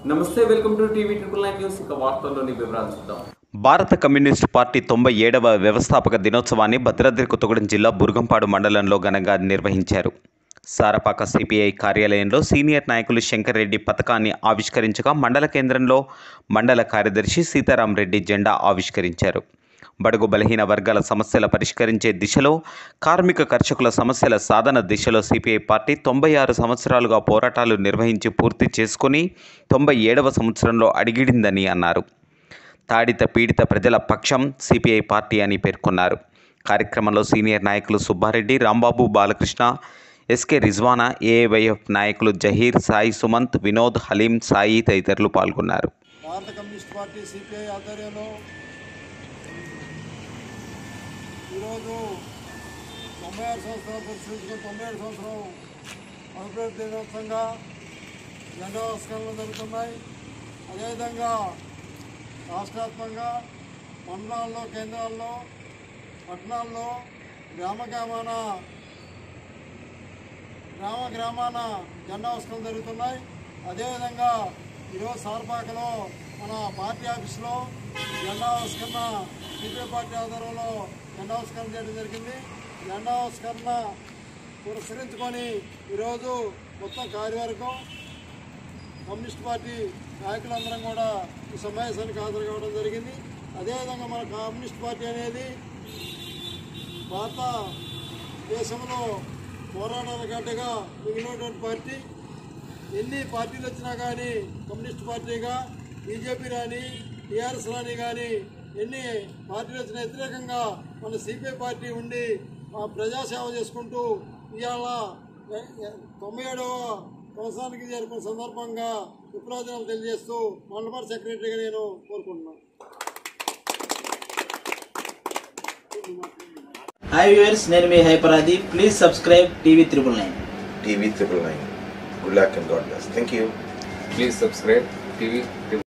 నమస్తే welcome to TV triple nine news ఇక వార్తల్లోని వివరాలు చూద్దాం భారత కమ్యూనిస్టు పార్టీ తొంభై ఏడవ వ్యవస్థాపక దినోత్సవాన్ని భద్రాద్రి కొత్తగూడెం జిల్లా బుర్గంపాడు మండలంలో ఘనంగా నిర్వహించారు సారపాక సిపిఐ కార్యాలయంలో సీనియర్ నాయకులు శంకర్ రెడ్డి పథకాన్ని ఆవిష్కరించగా మండల కేంద్రంలో మండల కార్యదర్శి సీతారాం రెడ్డి జెండా ఆవిష్కరించారు బడుగు బలహీన వర్గాల సమస్యల పరిష్కరించే దిశలో కార్మిక కర్షకుల సమస్యల సాధన దిశలో సిపిఐ పార్టీ తొంభై ఆరు సంవత్సరాలుగా పోరాటాలు నిర్వహించి పూర్తి చేసుకుని తొంభై ఏడవ సంవత్సరంలో అడిగిడిందని అన్నారు తాడిత పీడిత ప్రజల పక్షం సిపిఐ పార్టీ అని పేర్కొన్నారు కార్యక్రమంలో సీనియర్ నాయకులు సుబ్బారెడ్డి రాంబాబు బాలకృష్ణ ఎస్కే రిజ్వానా ఏఐవైఎఫ్ నాయకులు జహీర్ సాయి సుమంత్ వినోద్ హలీం సాయి తదితరులు పాల్గొన్నారు భారత కమ్యూనిస్ట్ పార్టీ సిపిఐ ఆధ్వర్యంలో ఈరోజు తొంభై ఆరు సంవత్సరాలు పరిశీలించుకుని తొంభై ఏడు సంవత్సరం అభివృద్ధి దినోత్సవంగా జెండా ఆవిష్కరణలు జరుగుతున్నాయి అదేవిధంగా రాష్ట్రాత్మకంగా మండలాల్లో కేంద్రాల్లో పట్టణాల్లో గ్రామ గ్రామాన గ్రామ గ్రామాన జెండా ఉత్సవం జరుగుతున్నాయి అదేవిధంగా ఈరోజు సార్పాకలో మన పార్టీ ఆఫీసులో జెండా ఆవిష్కరణ సిపిఐ పార్టీ ఆధ్వర్యంలో జెండా ఆవిష్కరణ చేయడం జరిగింది జెండా ఆవిష్కరణ పురస్కరించుకొని ఈరోజు మొత్తం కార్యవర్గం కమ్యూనిస్ట్ పార్టీ నాయకులందరం కూడా ఈ సమావేశానికి హాజరు కావడం జరిగింది అదేవిధంగా మన కమ్యూనిస్ట్ పార్టీ అనేది భారత దేశంలో పోరాటాల గడ్డగా మిగిలినటువంటి పార్టీ ఎన్ని పార్టీలు వచ్చినా కానీ కమ్యూనిస్ట్ పార్టీగా బీజేపీ రాని టీఆర్ఎస్ రాని కానీ ఎన్ని పార్టీలు వచ్చినా వ్యతిరేకంగా మన సిపిఐ పార్టీ ఉండి ఆ ప్రజాసేవ చేసుకుంటూ ఇవాళ ఎ- ఎ- తొంభై ఏడవ సంవత్సరానికి జరుపుకున్న సందర్భంగా విప్లవాదనాలు తెలియజేస్తూ మండపాటి సెక్రటరీగా నేను కోరుకుంటున్నాను హాయ్ వ్యూవర్స్ నేను మీ హైపరాది please subscribe TV triple nine TV triple nine. Good luck and God bless. Thank you. Please subscribe TV